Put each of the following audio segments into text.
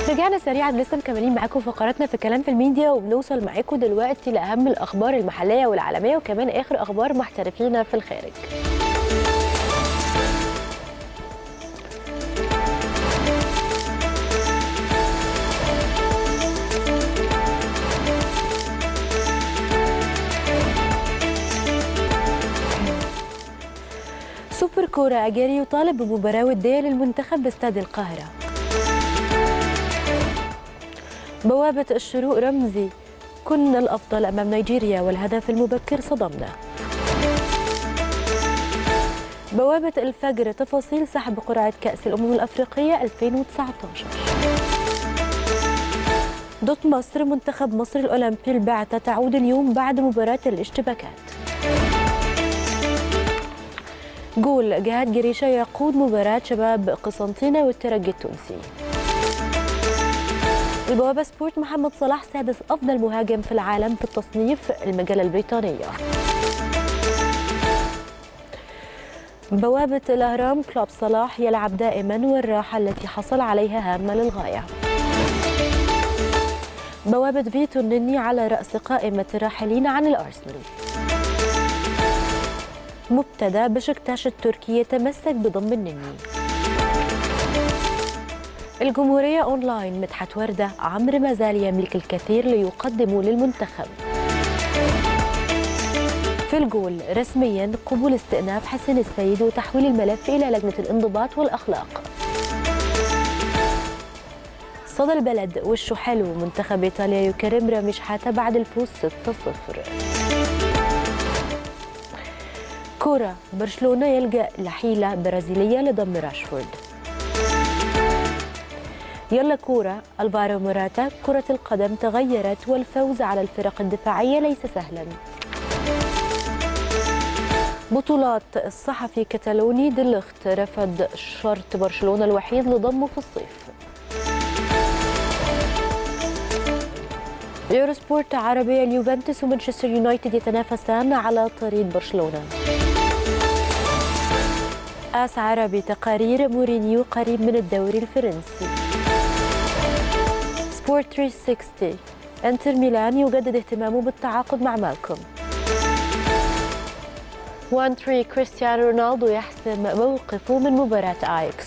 رجعنا سريعا لسه مكملين معاكم فقراتنا في كلام في الميديا وبنوصل معاكم دلوقتي لاهم الاخبار المحليه والعالميه وكمان اخر اخبار محترفين في الخارج سوبر كورة أجاري يطالب بمباراة ودية للمنتخب باستاد القاهرة بوابة الشروق رمزي كنا الأفضل أمام نيجيريا والهدف المبكر صدمنا بوابة الفجر تفاصيل سحب قرعة كأس الأمم الأفريقية 2019 ضد مصر منتخب مصر الأولمبي البعثة تعود اليوم بعد مباراة الاشتباكات جول جهاد جريشة يقود مباراة شباب قسنطينة والترجي التونسي البوابة سبورت محمد صلاح سادس أفضل مهاجم في العالم في التصنيف المجلة البريطانية بوابة الأهرام كلوب صلاح يلعب دائما والراحة التي حصل عليها هامة للغاية بوابة فيتو النني على رأس قائمة الراحلين عن الأرسنال مبتدا بشكتاش التركي يتمسك بضم النني الجمهورية أونلاين مدحت وردة عمرو ما زال يملك الكثير ليقدمه للمنتخب في الجول رسميا قبول استئناف حسن السيد وتحويل الملف إلى لجنة الانضباط والأخلاق صدى البلد وشه حلو منتخب إيطاليا يكرم رامي شحاتة بعد الفوز 6-0 كرة برشلونة يلجأ لحيلة برازيلية لضم راشفورد يلا كورة الفارو موراتا كرة القدم تغيرت والفوز على الفرق الدفاعية ليس سهلا بطولات الصحفي كتالوني دلخت رفض شرط برشلونة الوحيد لضمه في الصيف يورو سبورت عربية اليوفنتوس ومانشستر يونايتد يتنافسان على طريق برشلونة آس عربي تقارير مورينيو قريب من الدوري الفرنسي سبورت 360 انتر ميلان يجدد اهتمامه بالتعاقد مع مالكوم 1 3 كريستيانو رونالدو يحسم موقفه من مباراة اياكس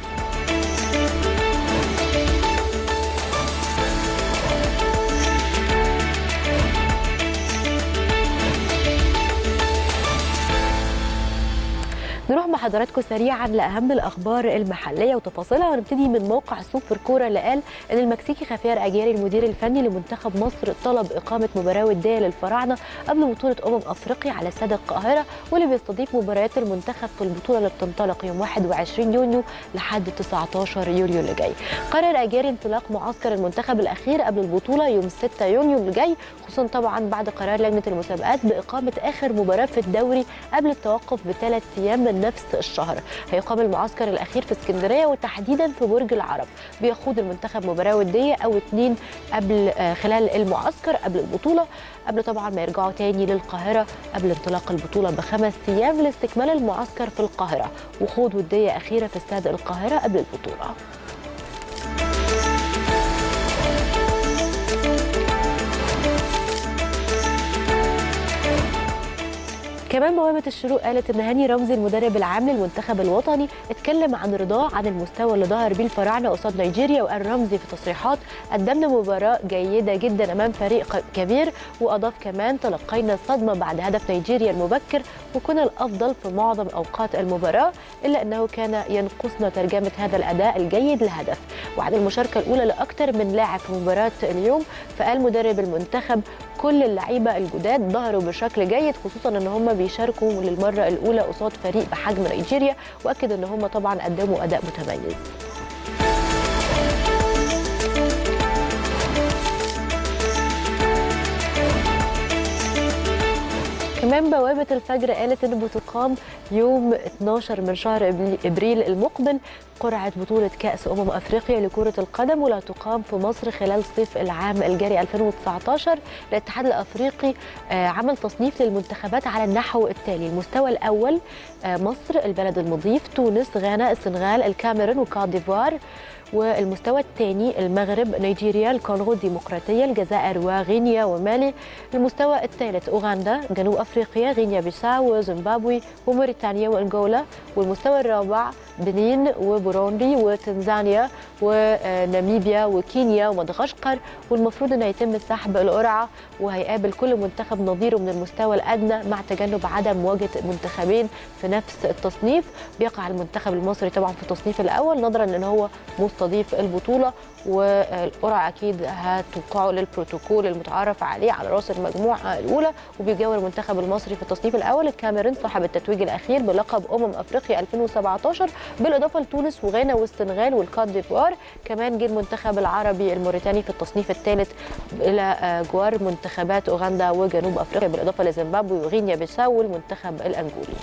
نروح مع حضراتكم سريعا لاهم الاخبار المحليه وتفاصيلها ونبتدي من موقع سوبر كوره اللي قال ان المكسيكي خافير اجاري المدير الفني لمنتخب مصر طلب اقامه مباراه وديه للفراعنه قبل بطوله امم افريقيا على استاد القاهره واللي بيستضيف مباريات المنتخب في البطوله اللي بتنطلق يوم 21 يونيو لحد 19 يوليو اللي جاي. قرر اجاري انطلاق معسكر المنتخب الاخير قبل البطوله يوم 6 يونيو اللي جاي خصوصا طبعا بعد قرار لجنه المسابقات باقامه اخر مباراه في الدوري قبل التوقف بثلاث ايام من نفس الشهر هيقام المعسكر الاخير في اسكندريه وتحديدا في برج العرب بيخوض المنتخب مباراه وديه او اتنين قبل خلال المعسكر قبل البطوله قبل طبعا ما يرجعوا تاني للقاهره قبل انطلاق البطوله بخمس ايام لاستكمال المعسكر في القاهره وخوض وديه اخيره في استاد القاهره قبل البطوله كمان بوابة الشروق قالت ان هاني رمزي المدرب العام للمنتخب الوطني اتكلم عن رضاه عن المستوى اللي ظهر بيه الفراعنه قصاد نيجيريا وقال رمزي في تصريحات قدمنا مباراه جيده جدا امام فريق كبير واضاف كمان تلقينا صدمه بعد هدف نيجيريا المبكر وكنا الافضل في معظم اوقات المباراه الا انه كان ينقصنا ترجمه هذا الاداء الجيد لهدف وعن المشاركه الاولى لاكثر من لاعب في مباراه اليوم فقال مدرب المنتخب كل اللعيبه الجداد ظهروا بشكل جيد خصوصا ان هم بيشاركوا للمره الاولى قصاد فريق بحجم نيجيريا واكد ان هم طبعا قدموا اداء متميز كمان بوابة الفجر قالت إن بتقام يوم 12 من شهر إبريل المقبل قرعة بطولة كأس أمم أفريقيا لكرة القدم ولا تقام في مصر خلال صيف العام الجاري 2019 الاتحاد الأفريقي عمل تصنيف للمنتخبات على النحو التالي المستوى الأول مصر البلد المضيف تونس غانا السنغال الكاميرون وكوت ديفوار والمستوى الثاني المغرب نيجيريا الكونغو الديمقراطية الجزائر وغينيا ومالي المستوى الثالث أوغندا جنوب أفريقيا غينيا بيساو وزيمبابوي وموريتانيا وأنغولا والمستوى الرابع بنين وبوروندي وتنزانيا وناميبيا وكينيا ومدغشقر والمفروض انه يتم سحب القرعه وهيقابل كل منتخب نظيره من المستوى الادنى مع تجنب عدم مواجهه منتخبين في نفس التصنيف بيقع المنتخب المصري طبعا في التصنيف الاول نظرا ان هو مستضيف البطوله والقرعه اكيد هتوقعه للبروتوكول المتعارف عليه على راس المجموعه الاولى وبيجاور المنتخب المصري في التصنيف الاول الكاميرون صاحب التتويج الاخير بلقب امم افريقيا 2017 بالاضافه لتونس وغانا والسنغال والكوت ديفوار كمان جه المنتخب العربي الموريتاني في التصنيف الثالث الى جوار منتخبات اوغندا وجنوب افريقيا بالاضافه لزيمبابوي وغينيا بيساو والمنتخب الانجولي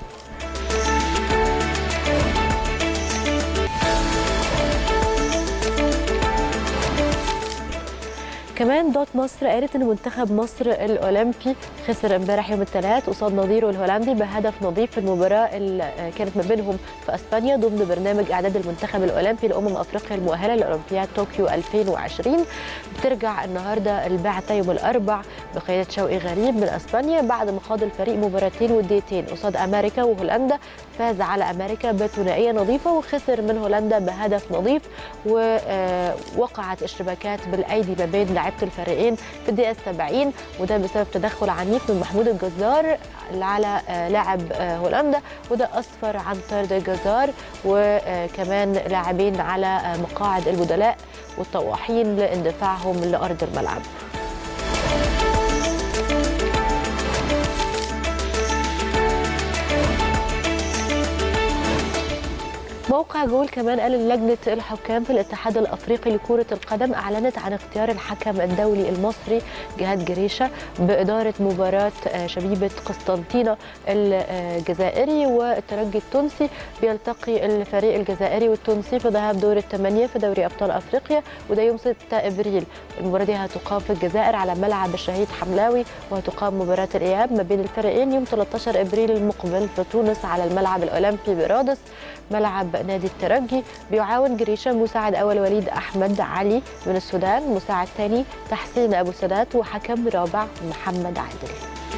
كمان دوت مصر قالت ان منتخب مصر الاولمبي خسر امبارح يوم الثلاث قصاد نظيره الهولندي بهدف نظيف في المباراه اللي كانت ما بينهم في اسبانيا ضمن برنامج اعداد المنتخب الاولمبي لامم افريقيا المؤهله لاولمبياد طوكيو 2020 بترجع النهارده البعثه يوم الاربع بقياده شوقي غريب من اسبانيا بعد ما خاض الفريق مباراتين وديتين قصاد امريكا وهولندا فاز على امريكا بثنائيه نظيفه وخسر من هولندا بهدف نظيف ووقعت اشتباكات بالايدي ما بين لعيبه الفريقين في الدقيقه 70 وده بسبب تدخل عنيف من محمود الجزار على لاعب هولندا وده اسفر عن طرد الجزار وكمان لاعبين على مقاعد البدلاء والطواحين لاندفاعهم لارض الملعب موقع جول كمان قال لجنة الحكام في الاتحاد الأفريقي لكرة القدم أعلنت عن اختيار الحكم الدولي المصري جهاد جريشة بإدارة مباراة شبيبة قسطنطينة الجزائري والترجي التونسي بيلتقي الفريق الجزائري والتونسي في ذهاب دور الثمانية في دوري أبطال أفريقيا وده يوم 6 إبريل المباراة دي هتقام في الجزائر على ملعب الشهيد حملاوي وهتقام مباراة الإياب ما بين الفريقين يوم 13 إبريل المقبل في تونس على الملعب الأولمبي برادس ملعب نادي الترجي بيعاون جريشة مساعد أول وليد أحمد علي من السودان مساعد ثاني تحسين أبو سادات وحكم رابع محمد عادل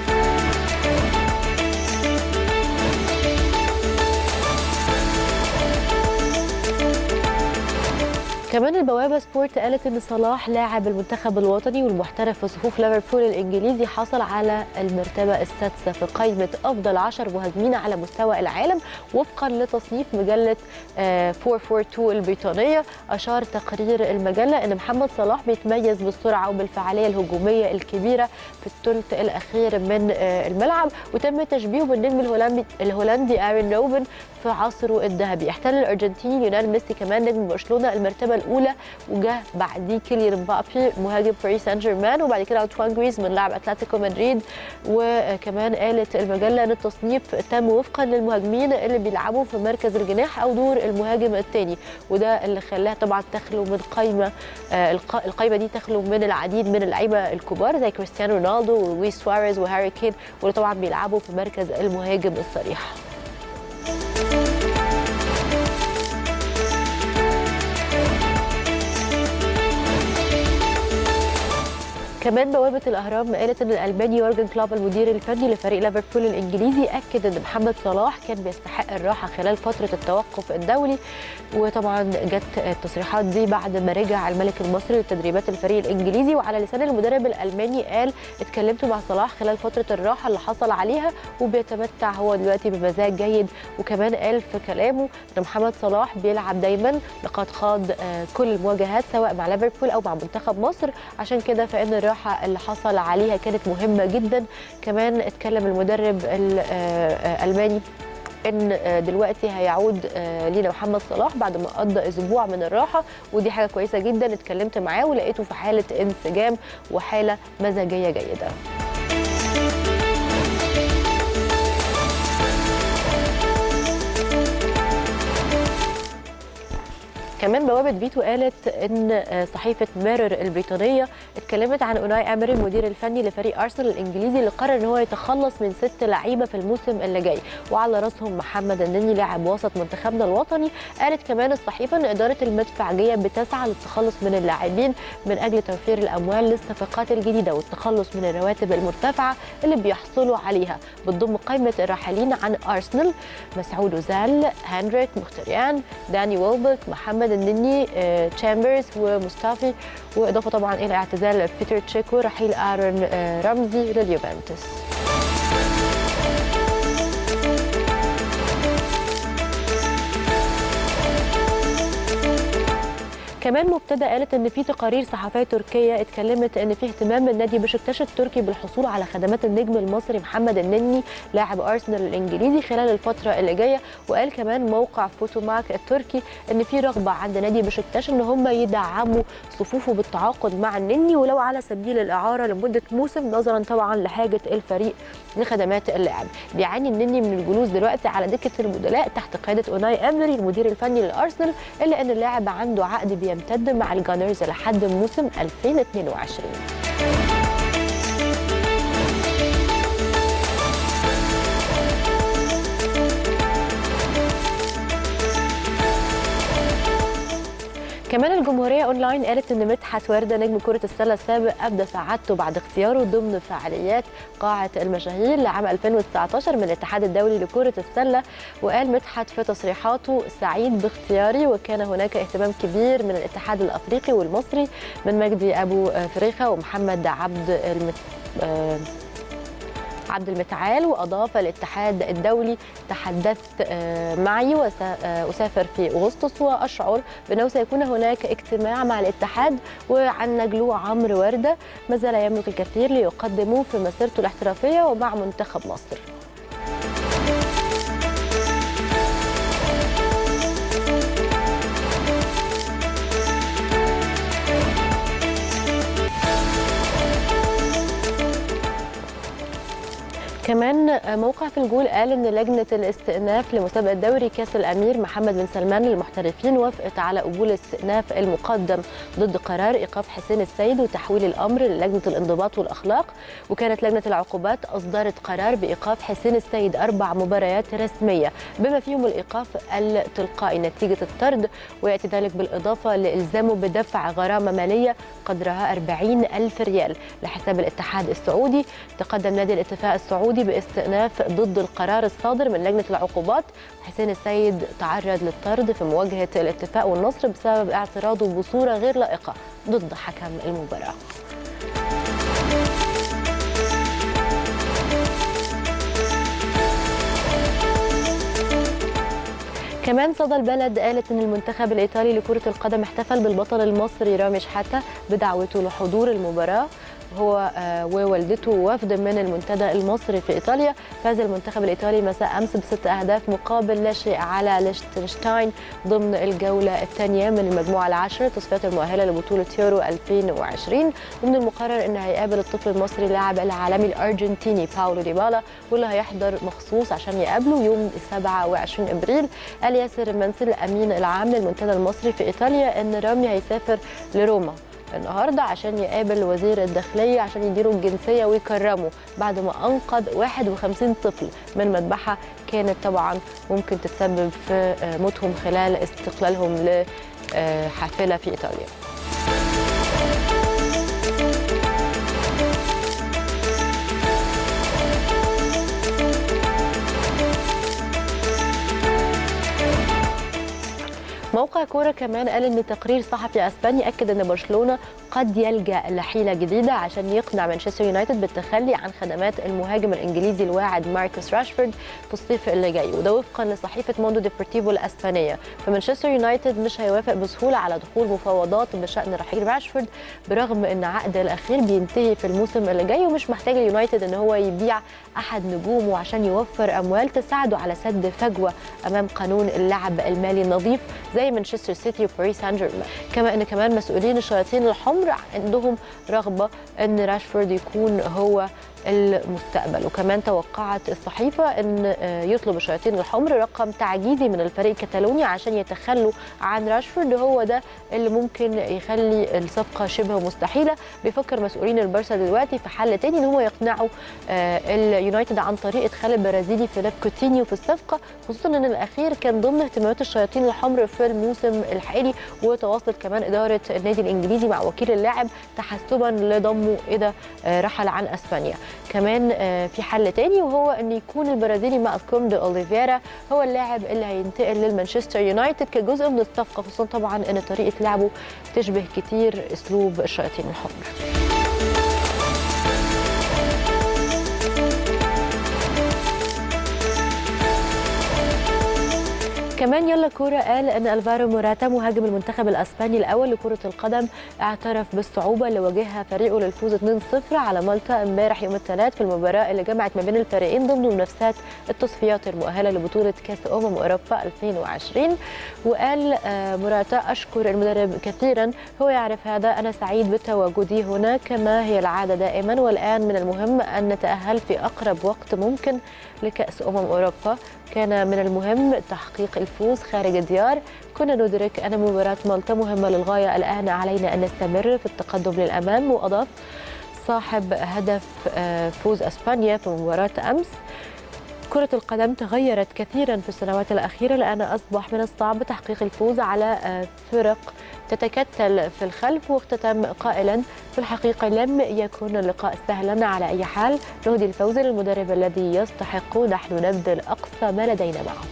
كمان البوابه سبورت قالت ان صلاح لاعب المنتخب الوطني والمحترف في صفوف ليفربول الانجليزي حصل على المرتبه السادسه في قائمه افضل 10 مهاجمين على مستوى العالم وفقا لتصنيف مجله 442 البريطانيه اشار تقرير المجله ان محمد صلاح بيتميز بالسرعه وبالفعاليه الهجوميه الكبيره في الثلث الاخير من الملعب وتم تشبيهه بالنجم الهولندي الهولندي ارين روبن في عصره الذهبي احتل الارجنتيني ليونيل ميسي كمان نجم برشلونه المرتبه الاولى وجه بعديه كيليان مبابي مهاجم باريس سان جيرمان وبعد كده انطوان جريزمان لاعب اتلتيكو مدريد وكمان قالت المجله ان التصنيف تم وفقا للمهاجمين اللي بيلعبوا في مركز الجناح او دور المهاجم الثاني وده اللي خلاها طبعا تخلو من قائمه القائمه دي تخلو من العديد من اللعيبه الكبار زي كريستيانو رونالدو ولويس سواريز وهاري كين واللي طبعا بيلعبوا في مركز المهاجم الصريح كمان بوابه الاهرام قالت ان الالماني يورجن كلوب المدير الفني لفريق ليفربول الانجليزي اكد ان محمد صلاح كان بيستحق الراحه خلال فتره التوقف الدولي وطبعا جت التصريحات دي بعد ما رجع الملك المصري لتدريبات الفريق الانجليزي وعلى لسان المدرب الالماني قال اتكلمت مع صلاح خلال فتره الراحه اللي حصل عليها وبيتمتع هو دلوقتي بمزاج جيد وكمان قال في كلامه ان محمد صلاح بيلعب دايما لقد خاض كل المواجهات سواء مع ليفربول او مع منتخب مصر عشان كده فان الراحه اللي حصل عليها كانت مهمه جدا كمان اتكلم المدرب الالماني ان دلوقتي هيعود لينا محمد صلاح بعد ما قضى اسبوع من الراحه ودي حاجه كويسه جدا اتكلمت معاه ولقيته في حاله انسجام وحاله مزاجيه جيده كمان بوابه فيتو قالت ان صحيفه ميرور البريطانيه اتكلمت عن اوناي امري المدير الفني لفريق ارسنال الانجليزي اللي قرر ان هو يتخلص من ست لعيبه في الموسم اللي جاي وعلى راسهم محمد النني لاعب وسط منتخبنا الوطني قالت كمان الصحيفه ان اداره المدفعجيه بتسعى للتخلص من اللاعبين من اجل توفير الاموال للصفقات الجديده والتخلص من الرواتب المرتفعه اللي بيحصلوا عليها بتضم قائمه الراحلين عن ارسنال مسعود اوزال هنريك مختريان داني ويلبك محمد النني آه، تشامبرز ومصطفي واضافه طبعا الى اعتزال بيتر تشيك ورحيل ارون آه، رمزي لليوفنتوس كمان مبتدا قالت ان في تقارير صحفيه تركيه اتكلمت ان في اهتمام من نادي بشكتاش التركي بالحصول على خدمات النجم المصري محمد النني لاعب ارسنال الانجليزي خلال الفتره اللي جايه وقال كمان موقع فوتوماك التركي ان في رغبه عند نادي بشكتاش ان هم يدعموا صفوفه بالتعاقد مع النني ولو على سبيل الاعاره لمده موسم نظرا طبعا لحاجه الفريق لخدمات اللاعب بيعاني النني من الجلوس دلوقتي على دكه البدلاء تحت قياده اوناي امري المدير الفني للارسنال الا ان اللاعب عنده عقد بيمتد مع الجانرز لحد موسم 2022 كمان الجمهوريه اونلاين قالت ان مدحت ورده نجم كره السله السابق ابدى سعادته بعد اختياره ضمن فعاليات قاعه المشاهير لعام 2019 من الاتحاد الدولي لكره السله وقال مدحت في تصريحاته سعيد باختياري وكان هناك اهتمام كبير من الاتحاد الافريقي والمصري من مجدي ابو فريخه ومحمد عبد المت... آه عبد المتعال واضاف الاتحاد الدولي تحدثت معي واسافر في اغسطس واشعر بانه سيكون هناك اجتماع مع الاتحاد وعن نجله عمرو ورده ما زال يملك الكثير ليقدمه في مسيرته الاحترافيه ومع منتخب مصر. كمان موقع في الجول قال ان لجنه الاستئناف لمسابقه دوري كاس الامير محمد بن سلمان للمحترفين وافقت على قبول الاستئناف المقدم ضد قرار ايقاف حسين السيد وتحويل الامر للجنه الانضباط والاخلاق وكانت لجنه العقوبات اصدرت قرار بايقاف حسين السيد اربع مباريات رسميه بما فيهم الايقاف التلقائي نتيجه الطرد وياتي ذلك بالاضافه لالزامه بدفع غرامه ماليه قدرها 40 الف ريال لحساب الاتحاد السعودي تقدم نادي الاتفاق السعودي باستئناف ضد القرار الصادر من لجنه العقوبات حسين السيد تعرض للطرد في مواجهه الاتفاق والنصر بسبب اعتراضه بصوره غير لائقه ضد حكم المباراه كمان صدى البلد قالت ان المنتخب الايطالي لكره القدم احتفل بالبطل المصري رامي شحاته بدعوته لحضور المباراه هو ووالدته وفد من المنتدى المصري في ايطاليا فاز المنتخب الايطالي مساء امس بست اهداف مقابل لا شيء على ليشتنشتاين ضمن الجوله الثانيه من المجموعه العاشره تصفيات المؤهله لبطوله يورو 2020 ومن المقرر ان هيقابل الطفل المصري اللاعب العالمي الارجنتيني باولو ديبالا واللي هيحضر مخصوص عشان يقابله يوم 27 ابريل قال ياسر منسل الامين العام للمنتدى المصري في ايطاليا ان رامي هيسافر لروما النهارده عشان يقابل وزير الداخليه عشان يديله الجنسيه ويكرمه بعد ما انقذ 51 طفل من مذبحه كانت طبعا ممكن تتسبب في موتهم خلال استقلالهم لحافله في ايطاليا. موقع كوره كمان قال ان تقرير صحفي اسباني اكد ان برشلونه قد يلجا لحيله جديده عشان يقنع مانشستر يونايتد بالتخلي عن خدمات المهاجم الانجليزي الواعد ماركوس راشفورد في الصيف اللي جاي وده وفقا لصحيفه موندو ديبورتيفو الاسبانيه فمانشستر يونايتد مش هيوافق بسهوله على دخول مفاوضات بشان رحيل راشفورد برغم ان عقده الاخير بينتهي في الموسم اللي جاي ومش محتاج اليونايتد ان هو يبيع احد نجومه عشان يوفر اموال تساعده على سد فجوه امام قانون اللعب المالي النظيف زي مانشستر سيتي وباريس سان جيرمان كما ان كمان مسؤولين الشياطين الحمر عندهم رغبه ان راشفورد يكون هو المستقبل وكمان توقعت الصحيفة أن يطلب الشياطين الحمر رقم تعجيزي من الفريق الكتالوني عشان يتخلوا عن راشفورد هو ده اللي ممكن يخلي الصفقة شبه مستحيلة بيفكر مسؤولين البارسا دلوقتي في حل تاني ان هو يقنعوا اليونايتد عن طريق ادخال البرازيلي فيليب كوتينيو في الصفقة خصوصا ان الاخير كان ضمن اهتمامات الشياطين الحمر في الموسم الحالي وتواصلت كمان ادارة النادي الانجليزي مع وكيل اللاعب تحسبا لضمه اذا رحل عن اسبانيا كمان في حل تاني وهو ان يكون البرازيلي مالكوم دي اوليفيرا هو اللاعب اللي هينتقل للمانشستر يونايتد كجزء من الصفقه خصوصا طبعا ان طريقه لعبه تشبه كتير اسلوب الشياطين الحمر كمان يلا كورة قال ان الفارو موراتا مهاجم المنتخب الاسباني الاول لكرة القدم اعترف بالصعوبة اللي واجهها فريقه للفوز 2-0 على مالطا امبارح يوم الثلاث في المباراة اللي جمعت ما بين الفريقين ضمن منافسات التصفيات المؤهلة لبطولة كاس امم اوروبا 2020 وقال موراتا اشكر المدرب كثيرا هو يعرف هذا انا سعيد بتواجدي هنا كما هي العادة دائما والان من المهم ان نتأهل في اقرب وقت ممكن لكأس أمم أوروبا كان من المهم تحقيق الفوز خارج الديار كنا ندرك أن مباراة مالطا مهمة للغاية الآن علينا أن نستمر في التقدم للأمام وأضاف صاحب هدف فوز أسبانيا في مباراة أمس كرة القدم تغيرت كثيرا في السنوات الأخيرة لأن أصبح من الصعب تحقيق الفوز على فرق تتكتل في الخلف واختتم قائلا في الحقيقة لم يكن اللقاء سهلا على أي حال نهدي الفوز للمدرب الذي يستحق نحن نبذل أقصى ما لدينا معه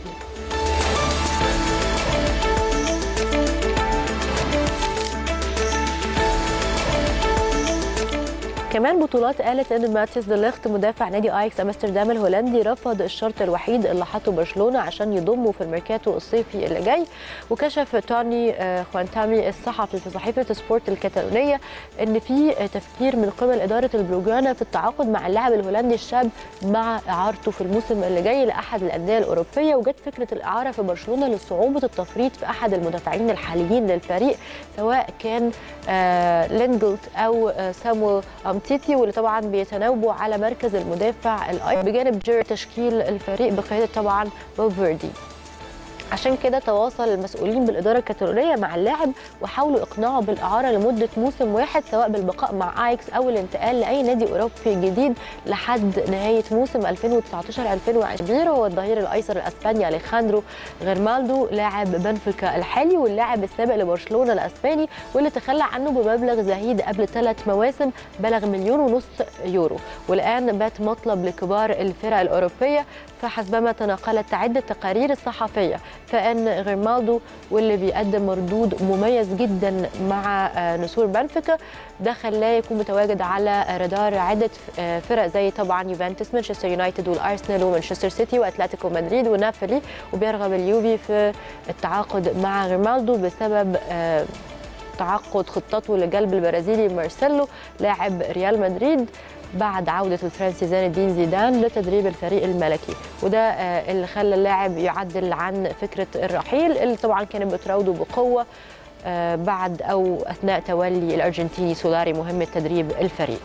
كمان بطولات قالت ان ماتيس ديليخت مدافع نادي اياكس امستردام الهولندي رفض الشرط الوحيد اللي حطه برشلونه عشان يضمه في الميركاتو الصيفي اللي جاي وكشف توني خوانتامي الصحفي في صحيفه سبورت الكتالونيه ان في تفكير من قبل اداره البلوجرانا في التعاقد مع اللاعب الهولندي الشاب مع اعارته في الموسم اللي جاي لاحد الانديه الاوروبيه وجت فكره الاعاره في برشلونه لصعوبه التفريط في احد المدافعين الحاليين للفريق سواء كان لينجلت او سامويل امتيتي واللي طبعا بيتناوبوا على مركز المدافع الاي بجانب جير تشكيل الفريق بقياده طبعا فالفيردي عشان كده تواصل المسؤولين بالاداره الكتالونيه مع اللاعب وحاولوا اقناعه بالاعاره لمده موسم واحد سواء بالبقاء مع ايكس او الانتقال لاي نادي اوروبي جديد لحد نهايه موسم 2019 2020 هو الظهير الايسر الاسباني اليخاندرو غيرمالدو لاعب بنفيكا الحالي واللاعب السابق لبرشلونه الاسباني واللي تخلى عنه بمبلغ زهيد قبل ثلاث مواسم بلغ مليون ونص يورو والان بات مطلب لكبار الفرق الاوروبيه فحسبما تناقلت عده تقارير الصحفيه فان غيرمالدو واللي بيقدم مردود مميز جدا مع نسور بنفيكا ده خلاه يكون متواجد على رادار عده فرق زي طبعا يوفنتوس مانشستر يونايتد والارسنال ومانشستر سيتي واتلتيكو مدريد ونابولي وبيرغب اليوفي في التعاقد مع غيرمالدو بسبب تعقد خطته لجلب البرازيلي مارسيلو لاعب ريال مدريد بعد عودة الفرنسي زين الدين زيدان لتدريب الفريق الملكي وده اللي خلى اللاعب يعدل عن فكرة الرحيل اللي طبعا كانت بتراوده بقوة بعد أو أثناء تولي الأرجنتيني سولاري مهمة تدريب الفريق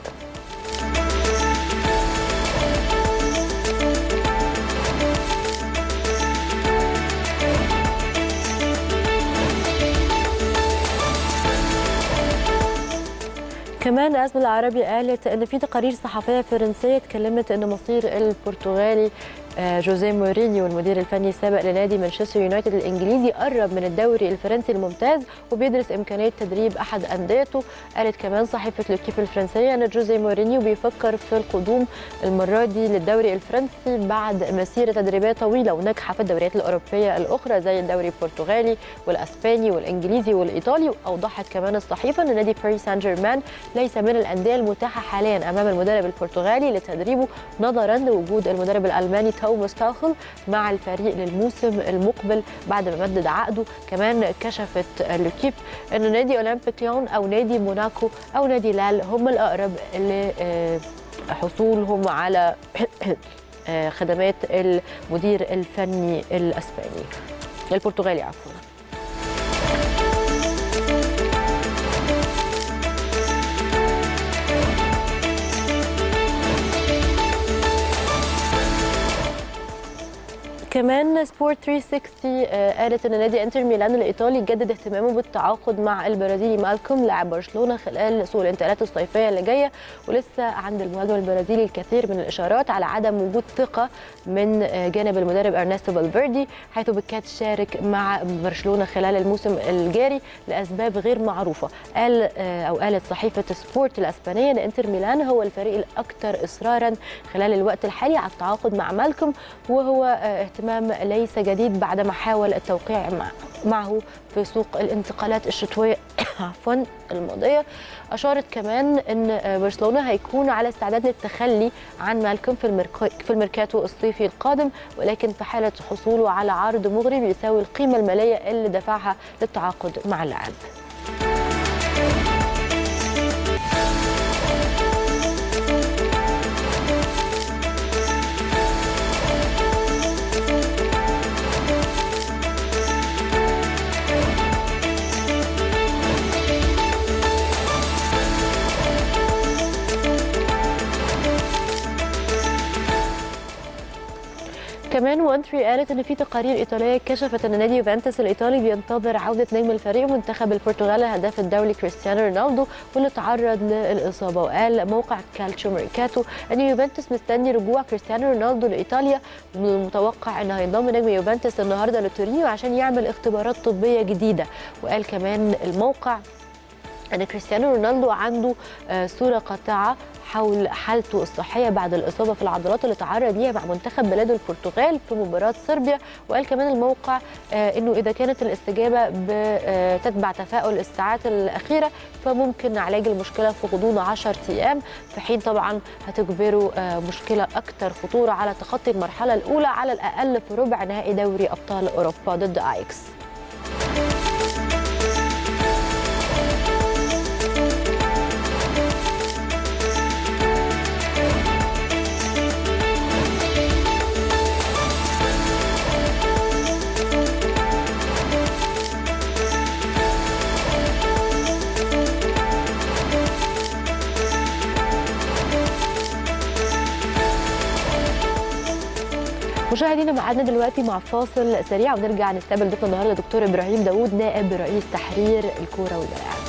كمان أزمة العربي قالت أن في تقارير صحفية فرنسية اتكلمت أن مصير البرتغالي جوزيه مورينيو المدير الفني السابق لنادي مانشستر يونايتد الانجليزي قرب من الدوري الفرنسي الممتاز وبيدرس امكانيه تدريب احد انديته قالت كمان صحيفه لوكيب الفرنسيه ان جوزيه مورينيو بيفكر في القدوم المره دي للدوري الفرنسي بعد مسيره تدريبيه طويله وناجحه في الدوريات الاوروبيه الاخرى زي الدوري البرتغالي والاسباني والانجليزي والايطالي واوضحت كمان الصحيفه ان نادي باريس سان جيرمان ليس من الانديه المتاحه حاليا امام المدرب البرتغالي لتدريبه نظرا لوجود المدرب الالماني توماس تاخل مع الفريق للموسم المقبل بعد ما مدد عقده كمان كشفت لوكيب ان نادي اولمبيك ليون او نادي موناكو او نادي لال هم الاقرب لحصولهم على خدمات المدير الفني الاسباني البرتغالي عفوا سبورت 360 قالت ان نادي انتر ميلان الايطالي جدد اهتمامه بالتعاقد مع البرازيلي مالكوم لاعب برشلونه خلال سوق الانتقالات الصيفيه اللي جايه ولسه عند المهاجم البرازيلي الكثير من الاشارات على عدم وجود ثقه من جانب المدرب ارنستو فالفيردي حيث بكات شارك مع برشلونه خلال الموسم الجاري لاسباب غير معروفه قال او قالت صحيفه سبورت الاسبانيه ان انتر ميلان هو الفريق الاكثر اصرارا خلال الوقت الحالي على التعاقد مع مالكوم وهو اهتمام ليس جديد بعدما حاول التوقيع مع معه في سوق الانتقالات الشتويه عفوا الماضيه اشارت كمان ان برشلونه هيكون على استعداد للتخلي عن مالكوم في في الميركاتو الصيفي القادم ولكن في حاله حصوله على عرض مغري بيساوي القيمه الماليه اللي دفعها للتعاقد مع اللاعب كمان وانتري قالت ان في تقارير ايطاليه كشفت ان نادي يوفنتوس الايطالي بينتظر عوده نجم الفريق منتخب البرتغال الهداف الدولي كريستيانو رونالدو واللي تعرض للاصابه وقال موقع كالتشو ميركاتو ان يوفنتوس مستني رجوع كريستيانو رونالدو لايطاليا ومن المتوقع ان هينضم نجم يوفنتوس النهارده لتورينيو عشان يعمل اختبارات طبيه جديده وقال كمان الموقع ان كريستيانو رونالدو عنده صوره قاطعه حول حالته الصحيه بعد الاصابه في العضلات اللي تعرض ليها مع منتخب بلاده البرتغال في مباراه صربيا وقال كمان الموقع انه اذا كانت الاستجابه تتبع تفاؤل الساعات الاخيره فممكن علاج المشكله في غضون 10 ايام في حين طبعا هتجبره مشكله اكثر خطوره على تخطي المرحله الاولى على الاقل في ربع نهائي دوري ابطال اوروبا ضد اياكس مشاهدينا معادنا دلوقتي مع فاصل سريع ونرجع نستقبل ضيفنا النهارده دكتور ابراهيم داوود نائب رئيس تحرير الكوره والملاعب